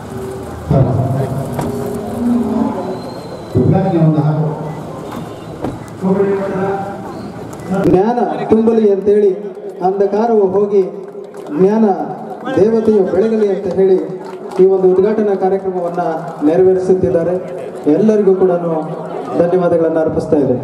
ಉದ್ಘಾಟನೆಯನ್ನು ಹಾಗೂ ಜ್ಞಾನ ತುಂಬಲಿ ಅಂತೇಳಿ ಅಂಧಕಾರವು ಹೋಗಿ ಜ್ಞಾನ ದೇವತೆಯು ಬೆಳಗಲಿ ಅಂತ ಹೇಳಿ ಈ ಒಂದು ಉದ್ಘಾಟನಾ ಕಾರ್ಯಕ್ರಮವನ್ನ ನೆರವೇರಿಸುತ್ತಿದ್ದಾರೆ ಎಲ್ಲರಿಗೂ ಕೂಡ ಧನ್ಯವಾದಗಳನ್ನು ಅರ್ಪಿಸ್ತಾ ಇದೆ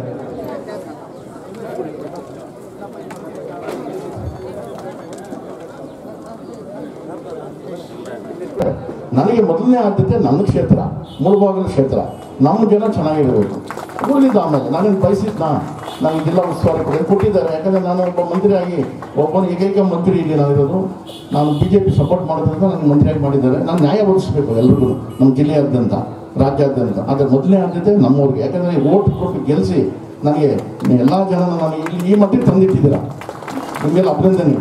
ನನಗೆ ಮೊದಲನೇ ಆದ್ಯತೆ ನನ್ನ ಕ್ಷೇತ್ರ ಮುಳುಬಾಗಿಲು ಕ್ಷೇತ್ರ ನಮ್ಮ ಜನ ಚೆನ್ನಾಗಿರಬೇಕು ಉಳಿದ ಆಮೇಲೆ ನಾನೇನು ಬಯಸಿದ್ನ ನಾನು ಜಿಲ್ಲಾ ಉಸ್ತುವಾರಿ ಕೊಡಿ ಕೊಟ್ಟಿದ್ದಾರೆ ಯಾಕಂದರೆ ನಾನು ಒಬ್ಬ ಮಂತ್ರಿಯಾಗಿ ಒಬ್ಬನ ಏಕೈಕ ಮಂತ್ರಿ ಇಲ್ಲಿ ನಾನಿರೋದು ನಾನು ಬಿ ಜೆ ಪಿ ಸಪೋರ್ಟ್ ಮಾಡೋದ್ರಿಂದ ನನಗೆ ಮಂತ್ರಿಯಾಗಿ ಮಾಡಿದ್ದಾರೆ ನಾನು ನ್ಯಾಯ ಒದಗಿಸ್ಬೇಕು ಎಲ್ರಿಗೂ ನಮ್ಮ ಜಿಲ್ಲೆಯಾದ್ಯಂತ ರಾಜ್ಯಾದ್ಯಂತ ಆದರೆ ಮೊದಲನೇ ಆದ್ಯತೆ ನಮ್ಮವ್ರಿಗೆ ಯಾಕಂದರೆ ಓಟ್ ಕೊಟ್ಟು ಗೆಲ್ಲಿಸಿ ನನಗೆ ಎಲ್ಲ ಜನನ ನಾನು ಇಲ್ಲಿ ಈ ಮಟ್ಟಿಗೆ ತಂದಿಟ್ಟಿದ್ದೀರಾ ನಿಮಗೆಲ್ಲ ಅಭಿನಂದನೆ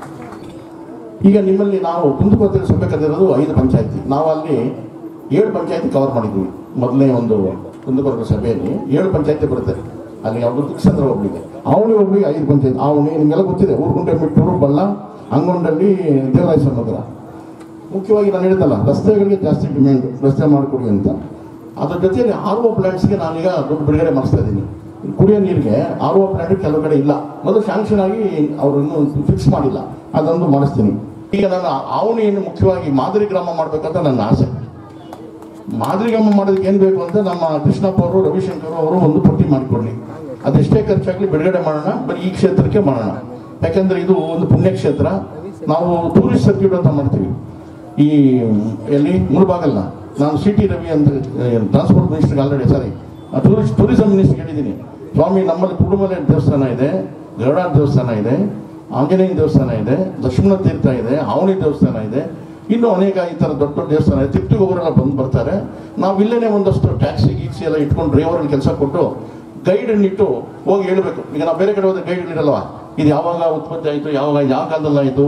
ಈಗ ನಿಮ್ಮಲ್ಲಿ ನಾವು ಕುಂದುಕೊರತೆ ಸಭೆಕದಿರೋದು ಐದು ಪಂಚಾಯತಿ ನಾವು ಅಲ್ಲಿ ಏಳು ಪಂಚಾಯತಿ ಕವರ್ ಮಾಡಿದ್ವಿ ಮೊದಲನೇ ಒಂದು ಕುಂದುಕೊರತೆ ಸಭೆಯಲ್ಲಿ ಏಳು ಪಂಚಾಯತಿ ಬರುತ್ತೆ ಅಲ್ಲಿ ಅವರು ದುಕ್ಷಂದ್ರ ಒಬ್ಬಳಿಗೆ ಅವಳಿ ಒಬ್ಬಳಿಗೆ ಐದು ಪಂಚಾಯತಿ ಅವನಿ ನಿಮಗೆಲ್ಲ ಗೊತ್ತಿದೆ ಊರುಗುಂಟೆ ಮಿಟ್ಟೂರು ಬಳ್ಳ ಅಂಗೊಂಡಲ್ಲಿ ದೇವರಾಯ ನಗರ ಮುಖ್ಯವಾಗಿ ನಾನು ಹೇಳಿದಲ್ಲ ರಸ್ತೆಗಳಿಗೆ ಜಾಸ್ತಿ ಡಿಮ್ಯಾಂಡ್ ರಸ್ತೆ ಮಾಡಿಕೊಡಿ ಅಂತ ಅದ್ರ ಜೊತೆಯಲ್ಲಿ ಆರ್ ಒ ಪ್ಲಾಂಟ್ಸ್ಗೆ ನಾನೀಗ ದುಡ್ಡು ಬಿಡುಗಡೆ ಮಾಡಿಸ್ತಾ ಇದ್ದೀನಿ ಕುಡಿಯೋ ನೀರಿಗೆ ಆರ್ ಒ ಪ್ಲಾಂಟ್ ಕೆಲವು ಕಡೆ ಇಲ್ಲ ಮೊದಲು ಶಾಂಕ್ಷನ್ ಆಗಿ ಅವರನ್ನು ಫಿಕ್ಸ್ ಮಾಡಿಲ್ಲ ಅದೊಂದು ಮಾಡಿಸ್ತೀನಿ ಈಗ ನಾನು ಅವನಿಯನ್ನು ಮುಖ್ಯವಾಗಿ ಮಾದರಿ ಗ್ರಾಮ ಮಾಡಬೇಕಂತ ನನ್ನ ಆಸೆ ಮಾದರಿ ಗ್ರಾಮ ಮಾಡೋದಕ್ಕೆ ಏನು ಬೇಕು ಅಂತ ನಮ್ಮ ಕೃಷ್ಣಪ್ಪ ಅವರು ರವಿಶಂಕರ್ ಅವರು ಒಂದು ಪಟ್ಟಿ ಮಾಡಿಕೊಡ್ಲಿ ಅದೆಷ್ಟೇ ಖರ್ಚಾಗಲಿ ಬಿಡುಗಡೆ ಮಾಡೋಣ ಬರೀ ಈ ಕ್ಷೇತ್ರಕ್ಕೆ ಮಾಡೋಣ ಯಾಕಂದ್ರೆ ಇದು ಒಂದು ಪುಣ್ಯಕ್ಷೇತ್ರ ನಾವು ಟೂರಿಸ್ಟ್ ಸರ್ಕ್ಯೂಟ್ ಅಂತ ಮಾಡ್ತೀವಿ ಈ ಎಲ್ಲಿ ಮುಳುಬಾಗಲ್ನ ನಾನು ಸಿ ಟಿ ರವಿ ಅಂತ ಟ್ರಾನ್ಸ್ಪೋರ್ಟ್ ಮಿನಿಸ್ಟರ್ಗೆ already sorry tourist tourism minister ಹೇಳಿದ್ದೀನಿ ಸ್ವಾಮಿ ನಮ್ಮಲ್ಲಿ ಕುಡುಮಲೆ ದೇವಸ್ಥಾನ ಇದೆ ಗರುಡ ದೇವಸ್ಥಾನ ಇದೆ ಆಂಜನೇಯ ದೇವಸ್ಥಾನ ಇದೆ ಲಕ್ಷ್ಮಣ ತೀರ್ಥ ಇದೆ ಅವನಿ ದೇವಸ್ಥಾನ ಇದೆ ಇನ್ನೂ ಅನೇಕ ಈ ಥರ ದೊಡ್ಡ ದೊಡ್ಡ ದೇವಸ್ಥಾನ ಇದೆ ತಿಪ್ಪಿಗೆ ಒಬ್ಬರೆಲ್ಲ ಬಂದು ಬರ್ತಾರೆ ನಾವು ಇಲ್ಲೇನೆ ಒಂದಷ್ಟು ಟ್ಯಾಕ್ಸಿ ಗೀಕ್ಸಿ ಎಲ್ಲ ಇಟ್ಕೊಂಡು ಡ್ರೈವರಲ್ಲಿ ಕೆಲಸ ಕೊಟ್ಟು ಗೈಡನ್ನು ಇಟ್ಟು ಹೋಗಿ ಹೇಳಬೇಕು ಈಗ ನಾವು ಬೇರೆ ಕಡೆ ಹೋದ್ರೆ ಗೈಡ್ ಇರಲ್ವಾ ಇದು ಯಾವಾಗ ಉತ್ಪತ್ತಿ ಆಯಿತು ಯಾವಾಗ ಯಾವ ಕಾಲದಲ್ಲಿ ಆಯಿತು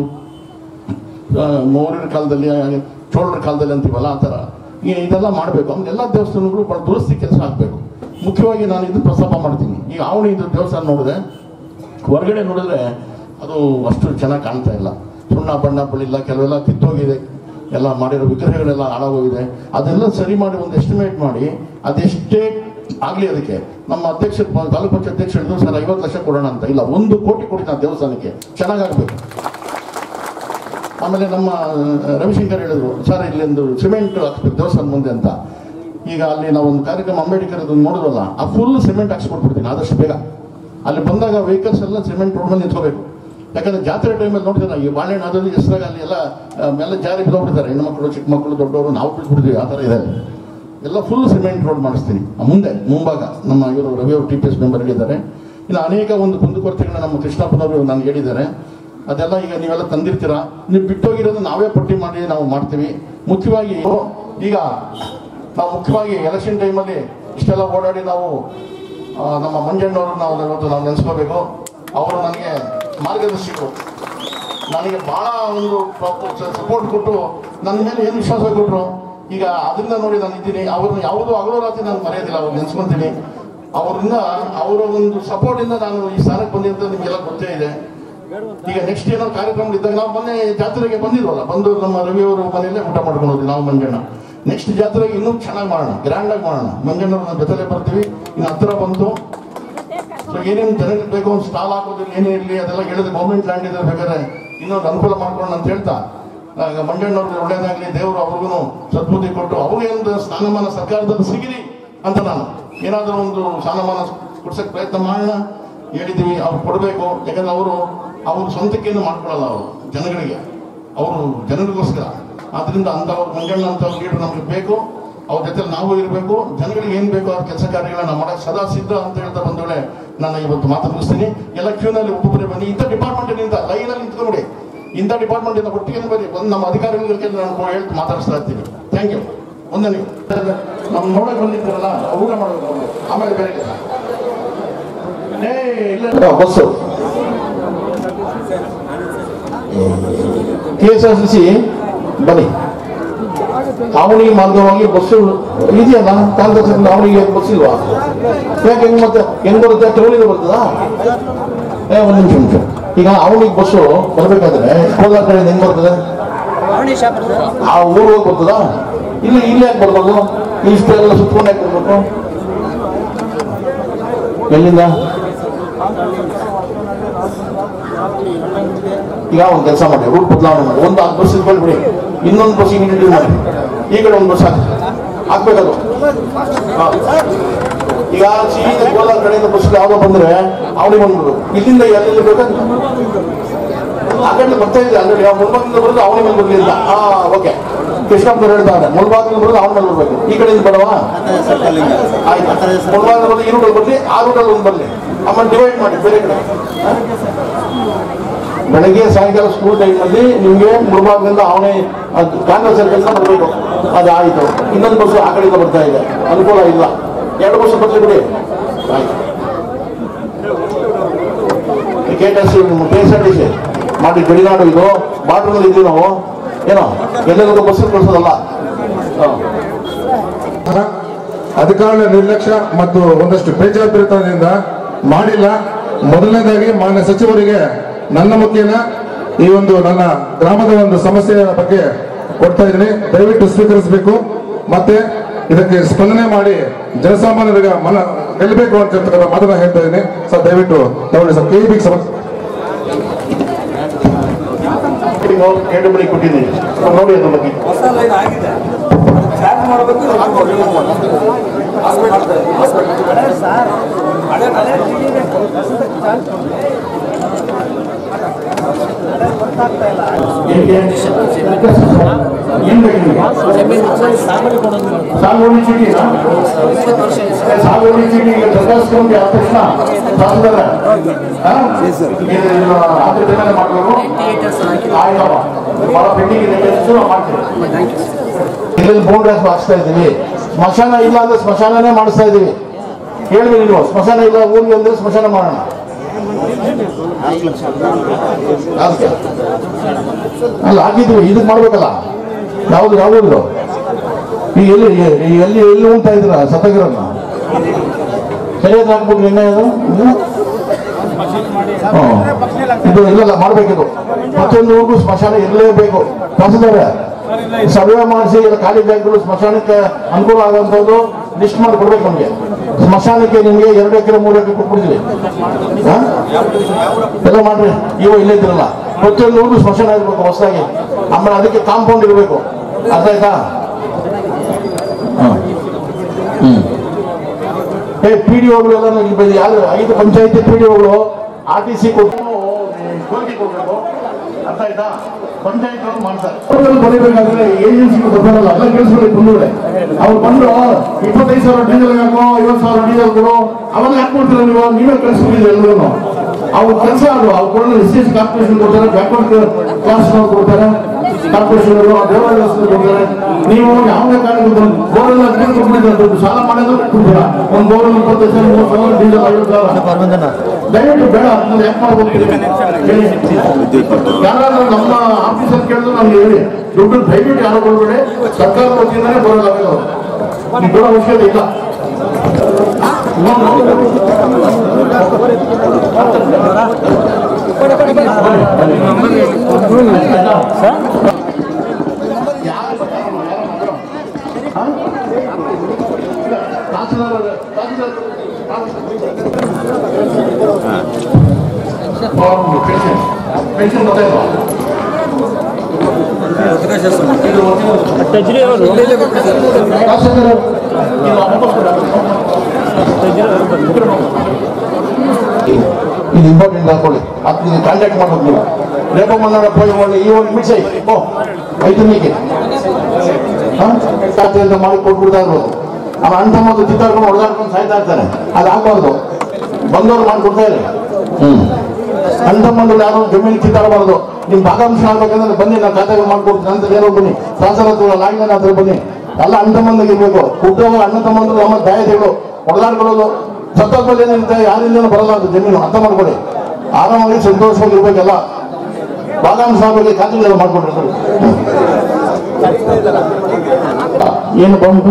ಮೌರ್ಯರ ಕಾಲದಲ್ಲಿ ಚೋಳರ ಕಾಲದಲ್ಲಿ ಅಂತೀವಲ್ಲ ಆ ಥರ ಈ ಇದೆಲ್ಲ ಮಾಡಬೇಕು ಆಮೇಲೆ ಎಲ್ಲ ದೇವಸ್ಥಾನಗಳು ಭಾಳ ದುರಸ್ತಿ ಕೆಲಸ ಆಗಬೇಕು ಮುಖ್ಯವಾಗಿ ನಾನು ಇದು ಪ್ರಸ್ತಾಪ ಮಾಡ್ತೀನಿ ಈಗ ಅವನು ಇದು ದೇವಸ್ಥಾನ ನೋಡಿದೆ ಹೊರಗಡೆ ನೋಡಿದ್ರೆ ಅದು ಅಷ್ಟು ಚೆನ್ನಾಗಿ ಕಾಣ್ತಾ ಇಲ್ಲ ಸುಣ್ಣ ಬಣ್ಣ ಬಳಿಲ್ಲ ಕೆಲವೆಲ್ಲ ಕಿತ್ತೋಗಿದೆ ಎಲ್ಲ ಮಾಡಿರೋ ವಿಗ್ರಹಗಳೆಲ್ಲ ಹಾಳಾಗೋಗಿದೆ ಅದೆಲ್ಲ ಸರಿ ಮಾಡಿ ಒಂದು ಎಸ್ಟಿಮೇಟ್ ಮಾಡಿ ಅದೆಷ್ಟೇ ಆಗಲಿ ಅದಕ್ಕೆ ನಮ್ಮ ಅಧ್ಯಕ್ಷರು ಪ- ತಾಲೂಕು ಪಂಚಾಯತ್ ಅಧ್ಯಕ್ಷರು ಹೇಳಿದ್ರು ಸರ್ ಐವತ್ತು ಲಕ್ಷ ಕೊಡೋಣ ಅಂತ ಇಲ್ಲ ಒಂದು ಕೋಟಿ ಕೊಡ್ತೀನಿ ಆ ದೇವಸ್ಥಾನಕ್ಕೆ ಚೆನ್ನಾಗಾಗಬೇಕು ಆಮೇಲೆ ನಮ್ಮ ರವಿಶಂಕರ್ ಹೇಳಿದ್ರು ಸರ್ ಇಲ್ಲೊಂದು ಸಿಮೆಂಟ್ ಹಾಕ್ಸ್ಬೇಕು ದೇವಸ್ಥಾನ ಮುಂದೆ ಅಂತ ಈಗ ಅಲ್ಲಿ ನಾವು ಒಂದು ಕಾರ್ಯಕ್ರಮ ಅಂಬೇಡ್ಕರ್ ಅದು ನೋಡಿದ್ವಲ್ಲ ಆ ಫುಲ್ ಸಿಮೆಂಟ್ ಹಾಕ್ಸ್ಕೊಟ್ಬಿಡ್ತೀನಿ ಆದಷ್ಟು ಬೇಗ ಅಲ್ಲಿ ಬಂದಾಗ ವೆಹಿಕಲ್ಸ್ ಎಲ್ಲ ಸಿಮೆಂಟ್ ರೋಡ್ ಮೇಲೆ ನಿಂತ್ಕೋಬೇಕು ಯಾಕಂದ್ರೆ ಜಾತ್ರೆ ಟೈಮಲ್ಲಿ ನೋಡ್ತೀರ ಈ ಬಾಳೆಹಣ್ಣು ಅದ್ರಲ್ಲಿ ಹೆಸರಾಗ ಅಲ್ಲಿ ಎಲ್ಲ ಆ, ಎಲ್ಲ ಜಾರಿ ಬಿದ್ದೋಗ್ಬಿಡ್ತಾರೆ ಹೆಣ್ಮಕ್ಳು ಚಿಕ್ಕ ಮಕ್ಕಳು ದೊಡ್ಡವರು ನಾವು ಬಿಟ್ಬಿಡ್ತೀವಿ ಆ ಥರ ಇದೆ ಎಲ್ಲ ಫುಲ್ ಸಿಮೆಂಟ್ ರೋಡ್ ಮಾಡಿಸ್ತೀನಿ ಆ ಮುಂದೆ ಮುಂಭಾಗ ನಮ್ಮ ಇವರು ರವಿ ಅವರು ಟಿ ಪಿ ಎಸ್ ಮೆಂಬರ್ ಹೇಳಿದ್ದಾರೆ ಇನ್ನು ಅನೇಕ ಒಂದು ಕುಂದುಕೊರತೆಗಳನ್ನ ನಮ್ಮ ಕೃಷ್ಣಪ್ಪನವರು ನನಗೆ ಹೇಳಿದ್ದಾರೆ ಅದೆಲ್ಲ ಈಗ ನೀವೆಲ್ಲ ತಂದಿರ್ತೀರಾ ನೀವು ಬಿಟ್ಟೋಗಿರೋದು ನಾವೇ ಪಟ್ಟಿ ಮಾಡಿ ನಾವು ಮಾಡ್ತೀವಿ ಮುಖ್ಯವಾಗಿ ಈಗ ನಾವು ಮುಖ್ಯವಾಗಿ ಎಲೆಕ್ಷನ್ ಟೈಮಲ್ಲಿ ಇಷ್ಟೆಲ್ಲ ಓಡಾಡಿ ನಾವು ಆ, ನಮ್ಮ ಮಂಜಣ್ಣವರು ನಾವು ಇವತ್ತು ನಾವು ನೆನೆಸ್ಕೋಬೇಕು ಅವರು ನನಗೆ ಮಾರ್ಗದರ್ಶಿಗಳು ನನಗೆ ಬಹಳ ಒಂದು ಸಪೋರ್ಟ್ ಕೊಟ್ಟು ನನ್ನ ಮೇಲೆ ಏನು ವಿಶ್ವಾಸ ಕೊಟ್ಟರು ಈಗ ಅದರಿಂದ ನೋಡಿ ನಾನು ಇದ್ದೀನಿ ಅವ್ರನ್ನ ಯಾವುದೂ ಹಗಲು ರಾತ್ರಿ ನಾನು ಮರೆಯೋದಿಲ್ಲ ಅವ್ರು ನೆನೆಸ್ಕೊಂತೀನಿ ಅವರಿಂದ ಅವರ ಒಂದು ಸಪೋರ್ಟಿಂದ ನಾನು ಈ ಸ್ಥಾನಕ್ಕೆ ಬಂದಿರೋದು ನಿಮಗೆಲ್ಲ ಗೊತ್ತೇ ಇದೆ ಈಗ ನೆಕ್ಸ್ಟ್ ಏನೋ ಕಾರ್ಯಕ್ರಮ ಇದ್ದಾಗ ನಾವು ಮೊನ್ನೆ ಜಾತ್ರೆಗೆ ಬಂದಿದ್ವಲ್ಲ ಬಂದು ನಮ್ಮ ರವಿಯವರು ಮನೆಯಲ್ಲೇ ಊಟ ಮಾಡ್ಕೊಂಡು ಹೋದ್ವಿ ನಾವು ಮಂಜಣ್ಣ ನೆಕ್ಸ್ಟ್ ಜಾತ್ರೆಗೆ ಇನ್ನೂ ಚೆನ್ನಾಗಿ ಮಾಡೋಣ ಗ್ರ್ಯಾಂಡ್ ಆಗಿ ಮಾಡೋಣ ಮಂಜಣ್ಣವ್ರ ಜೊತೆಲೆ ಬರ್ತೀವಿ ಇನ್ನು ಹತ್ರ ಬಂತು ಸೊ ಏನೇನು ಜನರಿಗೆ ಬೇಕು ಒಂದು ಸ್ಟಾಲ್ ಹಾಕೋದಿಲ್ಲ ಏನೇ ಇರಲಿ ಅದೆಲ್ಲ ಹೇಳಿದ್ರೆ ಗೌರ್ಮೆಂಟ್ ಲ್ಯಾಂಡ್ ಇದೆ ಬೇಕಾದ್ರೆ ಇನ್ನೊಂದು ಅನುಕೂಲ ಮಾಡ್ಕೊಳ್ಳೋಣ ಅಂತ ಹೇಳ್ತಾ ಆಗ ಮಂಜಣ್ಣವ್ರಿಗೆ ಒಳ್ಳೇದಾಗಲಿ ದೇವರು ಅವ್ರಿಗೂ ಸದ್ಬುದ್ಧಿ ಕೊಟ್ಟು ಅವ್ರಿಗೆ ಒಂದು ಸ್ಥಾನಮಾನ ಸರ್ಕಾರದಲ್ಲಿ ಸಿಗಲಿ ಅಂತ ನಾನು ಏನಾದರೂ ಒಂದು ಸ್ಥಾನಮಾನ ಕೊಡ್ಸಕ್ಕೆ ಪ್ರಯತ್ನ ಮಾಡೋಣ ಹೇಳಿದ್ದೀವಿ ಅವ್ರು ಕೊಡಬೇಕು ಯಾಕಂದ್ರೆ ಅವರು ಅವ್ರ ಸ್ವಂತಕ್ಕೇನು ಮಾಡ್ಕೊಳ್ಳಲ್ಲ ಅವರು ಜನಗಳಿಗೆ ಅವರು ಜನರಿಗೋಸ್ಕರ ಆದ್ರಿಂದ ಅಂತ ಮಂಜಣ್ಣ ಅಂತ ಲೀಡರ್ ನಮಗೆ ಬೇಕು ಅವ್ರ ಜೊತೆ ನಾವು ಇರಬೇಕು ಜನಗಳಿಗೆ ಏನು ಬೇಕೋ ಆ ಕೆಲಸ ಕಾರ್ಯಗಳನ್ನ ಮಾಡಕ್ಕೆ ಸದಾ ಸಿದ್ಧ ಅಂತ ಹೇಳ್ತಾ ಬಂದವಳೆ ನಾನು ಇವತ್ತು ಮಾತು ಮುಗಿಸ್ತೀನಿ ಎಲ್ಲ ಕ್ಯೂನಲ್ಲಿ ಒಬ್ಬೊಬ್ಬರೇ ಬನ್ನಿ ಇಂಥ ಡಿಪಾರ್ಟ್ಮೆಂಟಿನಿಂದ ಲೈನಲ್ಲಿ ನಿಂತ್ಕೊಂಡ್ಬಿಡಿ ಇಂಥ ಡಿಪಾರ್ಟ್ಮೆಂಟಿಂದ ಒಟ್ಟಿಗೆ ಬನ್ನಿ ಬಂದು ನಮ್ಮ ಅಧಿಕಾರಿಗಳಿಗೆ ನಾನು ಹೇಳ್ತು ಮಾತಾಡಿಸ್ತಾ ಇರ್ತೀನಿ ಥ್ಯಾಂಕ್ ಯು ಒಂದೇ ನೀವು ನಮ್ಮ ನೋಡಕ್ಕೆ ಬಂದಿದ್ದೀರಲ್ಲ ಊಟ ಮಾಡಬೇಕು ಅವ್ರು. ಆಮೇಲೆ ಬೇರೆ ಕೆಲಸ ಏ ಇಲ್ಲ bus K S R T C ಬನ್ನಿ ಅವನಿ ಮಾರ್ಗವಾಗಿ ಬಸ್ಸು ಇದೆಯಲ್ಲ ಕಾಂಗ್ರೆಸ್ ಅವನಿಗೆ ಬಸ್ ಇಲ್ವಾ ಯಾಕೆ ಹೆಂಗ್ ಮತ್ತೆ ಹೆಂಗ್ ಬರುತ್ತೆ ಟೌನಿಗೆ ಬರ್ತದಾ ಏ ಒಂದು ನಿಮಿಷ ನಿಮಿಷ ಈಗ ಅವನಿಗೆ ಬಸ್ಸು ಬರಬೇಕಾದ್ರೆ ಕೋಲಾರ ಕಡೆ ಹೆಂಗ್ ಬರ್ತದೆ ಆ ಊರಿಗೆ ಹೋಗಿ ಬರ್ತದಾ ಇಲ್ಲಿ ಇಲ್ಲಿ ಯಾಕೆ ಬರ್ಬೋದು ಇಷ್ಟೆಲ್ಲ ಸುತ್ಕೊಂಡು ಯಾಕೆ ಬರ್ಬೇಕು ಎಲ್ಲಿಂದ ಈಗ ಒಂದು ಕೆಲಸ ಮಾಡಿ ರೂಟ್ ಬದಲಾವಣೆ ಮಾಡಿ ಒಂದು ಹತ್ತು ಬಸ್ ಇಟ್ಕೊಳ್ಬಿಡಿ ಇನ್ನೊಂದು ಬಸ್ ಇಂಟ್ರಡ್ಯೂಸ್ ಮಾಡಿ ಈ ಕಡೆ ಒಂದು ಬಸ್ ಹಾಕಿ ಹಾಕ್ಬೇಕದು ಹಾ. ಈಗ ಸೀದಾ ಕೋಲಾರ ಕಡೆಯಿಂದ ಬಸ್ ಯಾವುದೋ ಬಂದ್ರೆ ಅವನಿಗೆ ಬಂದ್ಬಿಡ್ಬೇಕು ಇಲ್ಲಿಂದ ಎಲ್ಲಿ ಬೇಕಾದ್ರೆ ಆ ಕಡೆ ಬರ್ತಾ ಇದೆ ಆಲ್ರೆಡಿ ಆ ಮುಳ್ಬಾಗಿಲಿಂದ ಬರೋದು ಅವನ ಮೇಲೆ ಬರಲಿಲ್ಲ ಹಾ ಓಕೆ ಕೃಷ್ಣಪ್ಪನವ್ರು ಹೇಳ್ತಾರೆ ಮುಳ್ಬಾಗಿಲಿಂದ ಬರೋದು ಅವನ ಮೇಲೆ ಬರ್ಬೇಕು ಈ ಕಡೆಯಿಂದ ಬಡವಾ ಆಯ್ತು ಮುಳ್ಬಾಗಿಲಿಂದ ಬರೋದು ಈ ರೂಟಲ್ಲಿ ಬರಲಿ ಆ ರೂಟಲ್ಲಿ ಒಂದು ಬರಲಿ ಆಮೇಲೆ ಡಿವೈಡ್ ಮಾಡಿ ಬೇರೆ ಕಡೆ ಹಾ? ಬೆಳಗ್ಗೆ ಸಾಯಂಕಾಲ ಸ್ಕೂಲ್ ಟೈಮಲ್ಲಿ ನಿಮಗೆ ಮುಳುಬಾಗಿಲಿಂದ ಅವನೇ ಕಾಂಗ್ರೆಸ್ ಸರ್ಕಲ್ನ ಬರಬೇಕು ಅದು ಆಯಿತು ಇನ್ನೊಂದು ಬಸ್ಸು ಆ ಕಡೆಯಿಂದ ಬರ್ತಾ ಇದೆ ಅನುಕೂಲ ಇಲ್ಲ ಎರಡು ಬಸ್ಸು ಬರಲಿ ಬಿಡಿ ಆಯ್ತು K S K S R T C ಮಾಡಿ ಗಡಿನಾಡು ಇದು ಬಾರ್ಡ್ರಲ್ಲಿ ಇದ್ದೀವಿ ನಾವು ಏನೋ ಎಲ್ಲರಿಗೂ ಬಸ್ ಕಳಿಸೋದಲ್ಲ ಹಾಂ ಅಧಿಕಾರಿಗಳ ನಿರ್ಲಕ್ಷ್ಯ ಮತ್ತು ಒಂದಷ್ಟು ಬೇಜವಾಬ್ದಾರಿತನದಿಂದ ಮಾಡಿಲ್ಲ ಮೊದಲನೇದಾಗಿ ಮಾನ್ಯ ಸಚಿವರಿಗೆ ನನ್ನ ಮುಖೇನ ಈ ಒಂದು ನನ್ನ ಗ್ರಾಮದ ಒಂದು ಸಮಸ್ಯೆಯ ಬಗ್ಗೆ ಕೊಡ್ತಾ ಇದ್ದೀನಿ ದಯವಿಟ್ಟು ಸ್ವೀಕರಿಸಬೇಕು ಮತ್ತೆ ಇದಕ್ಕೆ ಸ್ಪಂದನೆ ಮಾಡಿ ಜನಸಾಮಾನ್ಯರಿಗೆ ಮನ ಗೆಲ್ಲಬೇಕು ಅಂತ ಹೇಳ್ತಕ್ಕಂಥ ಮಾತನ್ನ ಹೇಳ್ತಾ ಇದ್ದೀನಿ ಸರ್ ದಯವಿಟ್ಟು ತಗೊಳ್ಳಿ ಸರ್ ಕೆ ಬಿ ಸಮಸ್ಯೆ ಎರಡು ಬಳಿ ಕೊಟ್ಟಿದ್ದೀನಿ ನೋಡಿ ಅದ್ರ ಬಗ್ಗೆ ಹೊಸ ಲೈನ್ ಆಗಿದೆ ಚಾರ್ಜ್ ಮಾಡಬೇಕು ಹಳೆ ಮನೆ ಏನ್ ಬೇಕು ನಿಮಗೆ ಸಾಗುವಳಿ ಚೀಟಿನಾ ಸಾಗುವಳಿ ಚೀಟಿ ಈಗ ದರ್ಖಾಸ್ತ್ಕೊಂಡ್ರೆ ಆದ ತಕ್ಷಣ ತಹಸೀಲ್ದಾರ ಆದ್ರೆ ಬೇರೆ ಮಾಡಬೇಕು ಆಯ್ತವ ಭಾಳ ಪೆಂಡಿಂಗ್ ಇದೆ ಕೆಲಸ ಮಾಡ್ತೀವಿ ಇಲ್ಲಿ ಬೋರ್ಡ್ ಹಾಕ್ಸ್ತಾ ಇದ್ದೀವಿ ಸ್ಮಶಾನ ಇಲ್ಲ ಅಂದ್ರೆ ಸ್ಮಶಾನನೇ ಮಾಡಿಸ್ತಾ ಇದ್ದೀವಿ ಹೇಳ್ಬೇಕು ನೀವು ಸ್ಮಶಾನ ಇಲ್ಲ ಊರಿಗೆ ಅಂದ್ರೆ ಸ್ಮಶಾನ ಮಾಡೋಣ ಅದಕ್ಕೆ ಅಲ್ಲ ಹಾಕಿದ್ವಿ ಇದಕ್ಕೆ ಮಾಡ್ಬೇಕಲ್ಲ ಯಾವ್ದು ಯಾವ್ದು ಈಗ ಎಲ್ಲಿ ಈ ಎಲ್ಲಿ ಎಲ್ಲಿ ಉಂಟಾ ಇದ್ರ ಸತ್ತಗಿರನ್ನ ಸರಿಯಾಗಿ ಹಾಕ್ಬಿಟ್ರಿ ನಿನ್ನೆ ಅದು ಹ್ಮ್? ಹ್ಮ್. ಇದು ಇಲ್ಲಲ್ಲ ಮಾಡ್ಬೇಕಿದು ಪ್ರತಿಯೊಂದು ಊರಿಗೂ ಸ್ಮಶಾನ ಇರಲೇಬೇಕು ತಹಸೀಲ್ದಾರ ಸರ್ವೆ ಮಾಡಿಸಿ ಇಲ್ಲ ಖಾಲಿ ಜಾಗಗಳು ಸ್ಮಶಾನಕ್ಕೆ ಅನುಕೂಲ ಆಗುವಂಥದ್ದು ಲಿಸ್ಟ್ ಮಾಡಿ ಕೊಡ್ಬೇಕು ನಮಗೆ ಸ್ಮಶಾನಕ್ಕೆ ನಿಮಗೆ ಎರಡು ಎಕರೆ ಮೂರು ಎಕರೆ ಕೊಟ್ಬಿಡ್ತೀವಿ ಹಾ? ಎಲ್ಲ ಮಾಡ್ರಿ ಇವ ಇಲ್ಲೇ ಇದ್ರಲ್ಲ ಪ್ರತಿಯೊಂದು ಊರಿಗೂ ಸ್ಮಶಾನ ಇರಬೇಕು ಹೊಸದಾಗಿ ಆಮೇಲೆ ಅದಕ್ಕೆ ಕಾಂಪೌಂಡ್ ಇರಬೇಕು ಅರ್ಥ ಆಯ್ತಾ ಹ್ಮ್. ಹ್ಮ್ ಏ ಪಿ ಡಿ ಒಗಳು ಎಲ್ಲ ಇಲ್ಲಿ ಬಂದು ಯಾರು ಐದು ಪಂಚಾಯತಿ ಪಿ ಡಿ ಒಗಳು ಆರ್ ಟಿ ಸಿ ಕೊಟ್ಟು ಕೋರಿಕೆ ಕೊಡಬೇಕು ಅರ್ಥ ಆಯ್ತಾ ಪಂಚಾಯತ್ ಅವರು ಮಾಡ್ತಾರೆ ಹೋಟೆಲ್ ಬರೀಬೇಕಾದ್ರೆ ಏಜೆನ್ಸಿ ಬರ್ತಾರಲ್ಲ ಎಲ್ಲ ಕೆಲಸಗಳಿಗೆ ಬಂದವ್ರೆ ಅವ್ರು ಬಂದು ಇಪ್ಪತ್ತೈದು ಸಾವಿರ ಡೀಸೆಲ್ ಹಾಕೋ ಐವತ್ತು ಸಾವಿರ ಡೀಸೆಲ್ ಕೊಡು ಅವಾಗ ಹಾಕ್ಕೊಡ್ತೀರ ನೀವು ನೀವೇ ಕಳಿಸ್ಬಿಟ್ಟಿದ್ರೆ ಎಲ್ಲರೂ ಅವ್ರ ಕೆಲಸ ಅದು ಅವ್ರು ಕೊಡೋದು ಎಸ್ ಎಸ್ ಕಾರ್ಪೊರೇಷನ್ ಕೊಡ್ತಾರೆ ಬ್ಯಾಕ್ವರ್ಡ್ ಕ್ಲಾಸ್ ಕೊಡ್ತಾರೆ ಕಾರ್ಪೊರೇಷನ್ ದೇವಾಲಯ ಕೊಡ್ತಾರೆ ನೀವು ಯಾವುದೇ ಕಾರಣಕ್ಕೂ ಬಂದು ಬೋರೆಲ್ಲ ನೀರು ಕೊಟ್ಬಿಟ್ಟಿದ್ರೆ ದುಡ್ಡು ಸಾಲ ಮಾಡೋದು ಕೊಡ್ತೀರಾ ಒಂದು ಬೋರ್ ಇಪ್ಪತ್ತೈದು ಸಾವಿರ ಮೂವತ್ತು ಸಾವಿರ ಡೀಸೆಲ್ ಐವತ್ತು ಸಾವಿರ ದಯವಿಟ್ಟು ಬೇಡ ಅದನ್ನ ಯಾಕೆ ಮಾಡ್ಬೇಕು ಹೇಳಿ ಯಾರಾದ್ರೂ ನಮ್ಮ ಆಫೀಸರ್ ಕೇಳಿದ್ರು ನಮ್ಗೆ ಹೇಳಿ ದುಡ್ಡು ದಯವಿಟ್ಟು ಯಾರು ಕೊಡ್ಬೇಡಿ ಸರ್ಕಾರದ ವತಿಯಿಂದನೇ ಬರೋದಾಗಲ್ಲ ನೀವು ಕೊಡೋ ಅವಶ್ಯಕತೆ ಇಲ್ಲ ಪೆನ್ಷನ್ ಗೊತ್ತಾಯ್ತು ಇದು ಇಂಪಾರ್ಟೆಂಟ್ ಹಾಕೊಳ್ಳಿ ಅದು ನೀವು ಕಾಂಟ್ಯಾಕ್ಟ್ ಮಾಡ್ಬೇಕು ನೀವು ರೇಪ ಮನ್ನಾಡ ಪೋಯ್ ಮಾಡಿ ಈ ಒಂದು ಮಿಡ್ಸೈ ಓ ಐದನಿಗೆ ಖಾತೆ ಅಂತ ಮಾಡಿ ಕೊಟ್ಬಿಡ್ತಾ ಇರ್ಬೋದು ಅವ ಅಣ್ಣ ತಮ್ಮದು ಚಿತ್ತಾಡ್ಕೊಂಡು ಹೊಡೆದಾಡ್ಕೊಂಡು ಸಾಯ್ತಾ ಇರ್ತಾರೆ ಅದು ಆಗ್ಬಾರ್ದು ಬಂದವ್ರು ಮಾಡಿ ಕೊಡ್ತಾ ಇರಿ ಹ್ಮ್ ಅಣ್ಣ ತಮ್ಮಂದ್ರು ಯಾರು ಜಮೀನು ಕಿತ್ತಾಡಬಾರ್ದು ನಿಮ್ ಭಾಗಾಂಶ ಆಗ್ಬೇಕಂದ್ರೆ ಬನ್ನಿ ನಾನು ಖಾತೆಗೆ ಮಾಡ್ಕೊಡ್ತೀನಿ ಅಂತ ಏನೋ ಬನ್ನಿ ಶಾಸನ ಹತ್ರ ಲಾಗಿನ ಹತ್ರ ಬನ್ನಿ ಎಲ್ಲ ಅಣ್ಣ ತಮ್ಮಂದಿಗೆ ಇರ್ಬೇಕು ಹುಟ್ಟೋವಾಗ ಅಣ್ಣ ತಮ್ಮಂದ್ರು ನಮ್ಮ ದಾಯತೆಗಳು ಹೊಡೆದಾಡ್ಕೊಳ್ಳೋದು ಸತ್ತೋದ್ಮೇಲೆ ಏನಿರುತ್ತೆ ಯಾರಿಂದನೂ ಬರಲ್ಲ ಅದು ಜಮೀನು ಅರ್ಥ ಮಾಡ್ಕೊಳ್ಳಿ ಆರಾಮಾಗಿ ಸಂತೋಷವಾಗಿ ಇರ್ಬೇಕೆಲ್ಲ ಬಾದಾಮಿ ಸಾಹೇಬರಿಗೆ ಖಾತೆಗಳೆಲ್ಲ ಮಾಡ್ಕೊಡ್ರಿ ಸರ್ ಏನು ಬಂದು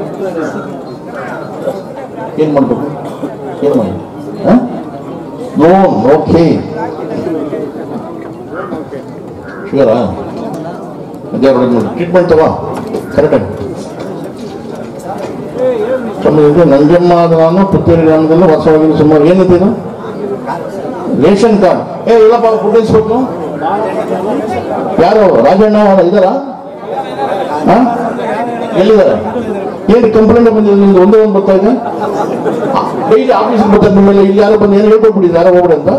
ಏನು ಮಾಡ್ಬೇಕು ಏನು ಮಾಡಿ ಲೋನ್ ಓಕೆ ಶುಗರಾ ಟ್ರೀಟ್ಮೆಂಟ್ ತಗೋ ಕರೆಕ್ಟಾಗಿ ಸುಮ್ಮನೆ ನಂಜಮ್ಮ ನಾನು ಪುತ್ತೂರಿ ಗ್ರಾಮದಲ್ಲಿ ವರ್ಷವಾಗಿ ಸುಮಾರು ಏನಿದ್ದೀನು ರೇಷನ್ ಕಾರ್ಡ್ ಏ ಇಲ್ಲಪ್ಪ ಫುಡ್ ಇನ್ಸ್ಪೆಕ್ಟ್ರು ಯಾರು ರಾಜಣ್ಣ ಇದ್ದಾರಾ ಹಾ? ಎಲ್ಲಿದ್ದಾರೆ ಏನು ಕಂಪ್ಲೇಂಟ್ ಬಂದಿದೆ ನಿಮ್ದು ಒಂದೇ ಒಂದು ಬರ್ತಾ ಇದೆ ಡೈಲಿ ಆಫೀಸಿಗೆ ಬರ್ತಾರೆ ನಿಮ್ಮಲ್ಲಿ ಇಲ್ಲಿ ಯಾರೋ ಬಂದು ಏನು ಹೇಳ್ಕೊಟ್ಬಿಟ್ಟಿದ್ದು ಯಾರೋ ಹೋಗ್ಬಿಡಿ ಅಂತ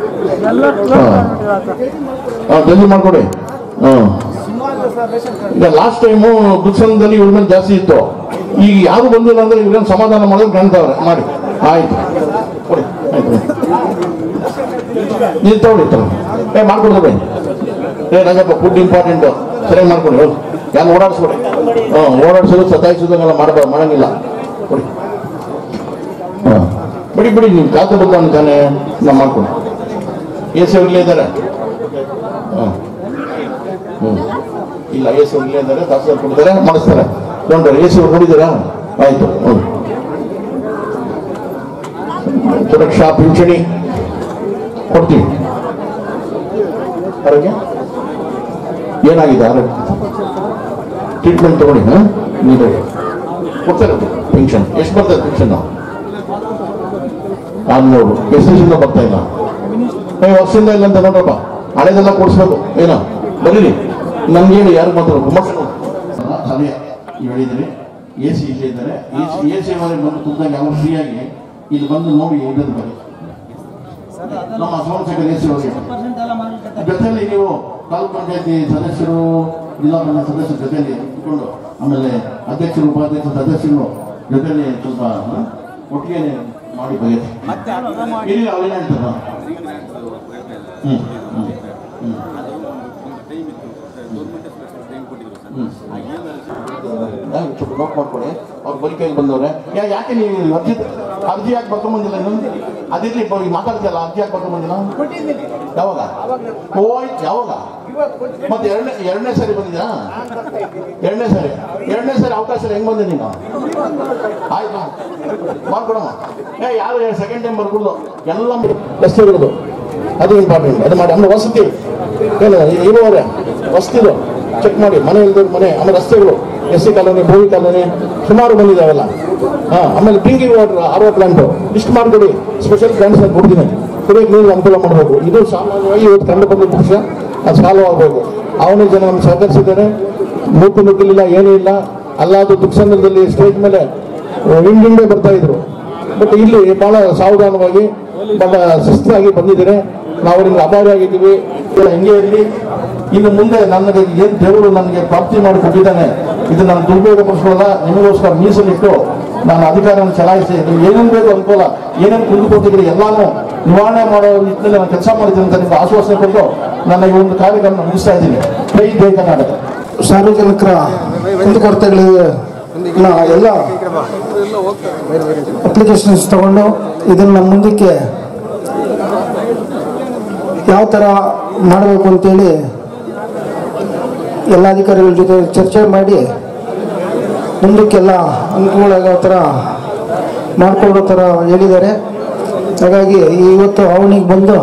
ಹಾಂ ಜಲ್ದಿ ಮಾಡ್ಕೊಡಿ ಹಾಂ ಈಗ ಲಾಸ್ಟ್ ಟೈಮು ದುರ್ಸನದಲ್ಲಿ ಇವ್ರ ಮೇಲೆ ಜಾಸ್ತಿ ಇತ್ತು ಈಗ ಯಾರು ಬಂದಿಲ್ಲ ಅಂದ್ರೆ ಇವ್ರನ್ನ ಸಮಾಧಾನ ಮಾಡೋದು ಕಾಣ್ತಾವ್ರೆ ಮಾಡಿ ಆಯ್ತು ಕೊಡಿ ಆಯ್ತು ನೀನು ತಗೊಳ್ಳಿ ತಗೊಳ್ಳಿ ಏ ಮಾಡ್ಕೊಡ್ತೇವೆ ಏ ರಂಗಪ್ಪ ಫುಡ್ ಇಂಪಾರ್ಟೆಂಟು ಸರಿಯಾಗಿ ಮಾಡ್ಕೊಡಿ ಹೋಗಿ ಯಾರು ಓಡಾಡಿಸ್ಕೊಡಿ ಹಾಂ ಓಡಾಡಿಸೋದು ಸತಾಯಿಸೋದಂಗೆಲ್ಲ ಮಾಡಬಾರ್ದು ಮಾಡಂಗಿಲ್ಲ ಕೊಡಿ ಹಾಂ ಬಿಡಿ ಬಿಡಿ ನೀವು ಖಾತೆ ಬಂದ ತಾನೆ ನಾವು ಮಾಡ್ಕೊಡಿ ಎ ಸಿ ಅವ್ರು ಇದ್ದಾರೆ ಹಾಂ ಹ್ಞೂ ಇಲ್ಲ ಎ ಸಿ ಅವ್ರು ಇಲ್ಲೇ ಇದ್ದಾರೆ ತಹಸೀಲ್ದಾರ್ ಕೊಡ್ತಾರೆ ಮಾಡಿಸ್ತಾರೆ ನೋಡ್ರಿ ಎ ಸಿ ಅವ್ರು ನೋಡಿದ್ದೀರಾ ಆಯಿತು ಹ್ಞೂ ಸುರಕ್ಷಾ ಪಿಂಚಣಿ ಕೊಡ್ತೀವಿ ಆರೋಗ್ಯ ಏನಾಗಿದೆ ಆರೋಗ್ಯ ಟ್ರೀಟ್ಮೆಂಟ್ ತಗೊಳ್ಳಿ ಹಾಂ ನೀವು ಕೊಡ್ತಾರೆ ಪೆನ್ಷನ್ ಎಷ್ಟು ಬರ್ತದೆ ಪೆನ್ಷನ್ ಆರ್ನೂರು ಎಷ್ಟು ದಿವಸದಿಂದ ಬರ್ತಾ ಇಲ್ಲ ಏ ವರ್ಷದಿಂದ ಇಲ್ಲ ಅಂತ ನೋಡ್ರಪ್ಪ ಹಳೆದೆಲ್ಲ ಕೊಡಿಸ್ಬೇಕು ಏನೋ ಬರೀರಿ ನಮ್ಗೆ ಹೇಳಿ ಯಾರು ಮಾತ್ರ ಪ್ರಮೋಷನ್ ಸಲಹೆ ಹೇಳಿದ್ದೀನಿ ಎ ಸಿ ಇಲ್ಲೇ ಇದ್ದಾರೆ ಎ ಸಿ ಎ ಸಿ ಬಂದು ತುಂಬಿದಾಗ ಅವ್ರು ಫ್ರೀಯಾಗಿ ಇಲ್ಲಿ ಬಂದು ನೋಡಿ ಇಲ್ಲದ ಬಗ್ಗೆ ನಮ್ಮ ಸೋಮಶೇಖರ್ ಎ ಸಿ ಹೋಗಿ ಜೊತೆಯಲ್ಲಿ ನೀವು ತಾಲೂಕು ಪಂಚಾಯತಿ ಸದಸ್ಯರು ಜಿಲ್ಲಾ ಪಂಚಾಯತ್ ಸದಸ್ಯರ ಜೊತೆಯಲ್ಲಿ ಇಟ್ಕೊಂಡು ಆಮೇಲೆ ಅಧ್ಯಕ್ಷರು ಉಪಾಧ್ಯಕ್ಷರು ಸದಸ್ಯರು ಜೊತೆಯಲ್ಲಿ ಸ್ವಲ್ಪ ಹ, ಒಟ್ಟಿಗೆ ಮಾಡಿ ಬಗೆಹರಿ ಇಲ್ಲಿ ಅವ್ರೇನು ಹೇಳ್ತಾರ ಹ್ಮ್ ಹ್ಮ್ ಹ್ಮ್ ಸ್ವಲ್ಪ ನೋಟ್ ಮಾಡ್ಕೊಳ್ಳಿ ಅವ್ರು ಬರೀ ಕೈಗೆ ಬಂದವ್ರೆ ಯಾ ಯಾಕೆ ನೀವು ಅರ್ಜಿ ಅರ್ಜಿ ಯಾಕೆ ಬರ್ಕೊಂಬಂದಿಲ್ಲ ಇನ್ನೊಂದು ಅದಿರ್ಲಿ ಈಗ ಮಾತಾಡ್ತೀಯಲ್ಲ ಅರ್ಜಿ ಯಾಕೆ ಬರ್ಕೊಂಬಂದಿಲ್ಲ ಯಾವಾಗ ಓಯ್ ಯಾವಾಗ ಮತ್ತೆ ಎರಡನೇ ಎರಡನೇ ಸರಿ ಬಂದಿದ್ಯಾ ಎರಡನೇ ಸರಿ ಎರಡನೇ ಸರಿ ಅವಕಾಶ ಹೆಂಗ್ ಬಂದೆ ನೀನು ಆಯ್ತು ಮಾಡ್ಕೊಡಮ್ಮ ಏ ಯಾರು ಸೆಕೆಂಡ್ ಟೈಮ್ ಬರ್ಬಿಡ್ದು ಎಲ್ಲ ಎಷ್ಟು ಇರೋದು ಅದು ಇಂಪಾರ್ಟೆಂಟ್ ಅದು ಮಾಡಿ ಆಮೇಲೆ ವಸತಿ ಏನು ಇರುವವರೆ ವಸತಿದು ಚೆಕ್ ಮಾಡಿ ಮನೆ ಇಲ್ದವ್ರ ಮನೆ ಆಮೇಲೆ ರಸ್ತೆಗಳು S C colony Bhovi colony ಸುಮಾರು ಬಂದಿದ್ದಾವೆಲ್ಲ ಹಾಂ ಆಮೇಲೆ drinking water R O plant list ಮಾಡಿಕೊಡಿ ಸ್ಪೆಷಲ್ ಪ್ಲಾಂಟ್ಸ್ ಅಂತ ಕೊಡ್ತೀನಿ ಕುಡಿಯೋಕೆ ನೀರು ಅನುಕೂಲ ಮಾಡಬೇಕು ಇದು ಸಾಮಾನ್ಯವಾಗಿ ಇವತ್ತು ಕಂಡು ಬಂದ ವಿಷಯ ಅದು ಸಾಲ್ವ್ ಆಗಬೇಕು ಅವನು ಜನ ನಮ್ಗೆ ಸಹಕರಿಸಿದ್ದಾರೆ ಮೂಕು ನುಗ್ಗಲಿಲ್ಲ ಏನೂ ಇಲ್ಲ ಅಲ್ಲಾದು ದುಕ್ಸಂದ್ರದಲ್ಲಿ ಸ್ಟೇಜ್ ಮೇಲೆ ಹಿಂದಿಂಡೆ ಬರ್ತಾ ಇದ್ರು ಬಟ್ ಇಲ್ಲಿ ಬಹಳ ಸಾವಧಾನವಾಗಿ ಬಹಳ ಶಿಸ್ತಾಗಿ ಬಂದಿದ್ದಾರೆ ನಾವು ನಿಮ್ಗೆ ಅಭಾರಿಯಾಗಿದ್ದೀವಿ ಇಲ್ಲ ಹಿಂಗೆ ಇರಲಿ ಇನ್ನು ಮುಂದೆ ನನಗೆ ಏನು ದೇವರು ನನಗೆ ಪ್ರಾಪ್ತಿ ಮಾಡಿ ಕೊಟ್ಟಿದ್ದಾನೆ ಇದು ನಾನು ದುರುಪಯೋಗಪಡಿಸೋಲ್ಲ ನಿಮಗೋಸ್ಕರ ಮೀಸಲಿಟ್ಟು ನಾನು ಅಧಿಕಾರನ ಚಲಾಯಿಸಿ ನೀವು ಏನೇನು ಬೇಕು ಅನುಕೂಲ ಏನೇನು ಕುಂದುಕೊಟ್ಟಿದ್ದೀರಿ ಎಲ್ಲಾನು ನಿವಾರಣೆ ಮಾಡೋ ನಿಟ್ಟಿನಲ್ಲಿ ನಾನು ಕೆಲಸ ಮಾಡಿದ್ದೀನಿ ಅಂತ ನಿಮ್ಗೆ ಆಶ್ವಾಸನೆ ಕೊಟ್ಟು ನನ್ನ ಈ ಒಂದು ಕಾರ್ಯಕ್ರಮ ಮುಗಿಸ್ತಾ ಇದ್ದೀನಿ ಜೈ ಜೈ ಕರ್ನಾಟಕ ಸಾರ್ವಜನಿಕರ ಕುಂದುಕೊರತೆಗಳಿಗೆ ಎಲ್ಲ ಅಪ್ಲಿಕೇಶನ್ಸ್ ತಗೊಂಡು ಇದನ್ನು ಮುಂದಕ್ಕೆ ಯಾವ ಥರ ಮಾಡಬೇಕು ಅಂತೇಳಿ ಎಲ್ಲ ಅಧಿಕಾರಿಗಳ ಜೊತೆ ಚರ್ಚೆ ಮಾಡಿ ಮುಂದಕ್ಕೆಲ್ಲ ಅನುಕೂಲ ಆಗೋ ಥರ ಮಾಡಿಕೊಳ್ಳೋ ಥರ ಹೇಳಿದ್ದಾರೆ ಹಾಗಾಗಿ ಇವತ್ತು ಅವನಿಗೆ ಬಂದು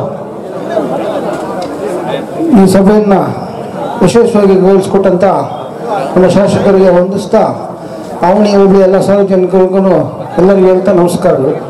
ಈ ಸಭೆಯನ್ನು ಯಶಸ್ವಿಯಾಗಿ ಗಳಿಸ್ಕೊಟ್ಟಂಥ ನಮ್ಮ ಶಾಸಕರಿಗೆ ವಂದಿಸ್ತಾ ಅವನಿ ಹೋಬಳಿ ಎಲ್ಲ ಸಾರ್ವಜನಿಕರಿಗೂ ಎಲ್ಲರಿಗೂ ಹೇಳ್ತಾ ನಮಸ್ಕಾರಗಳು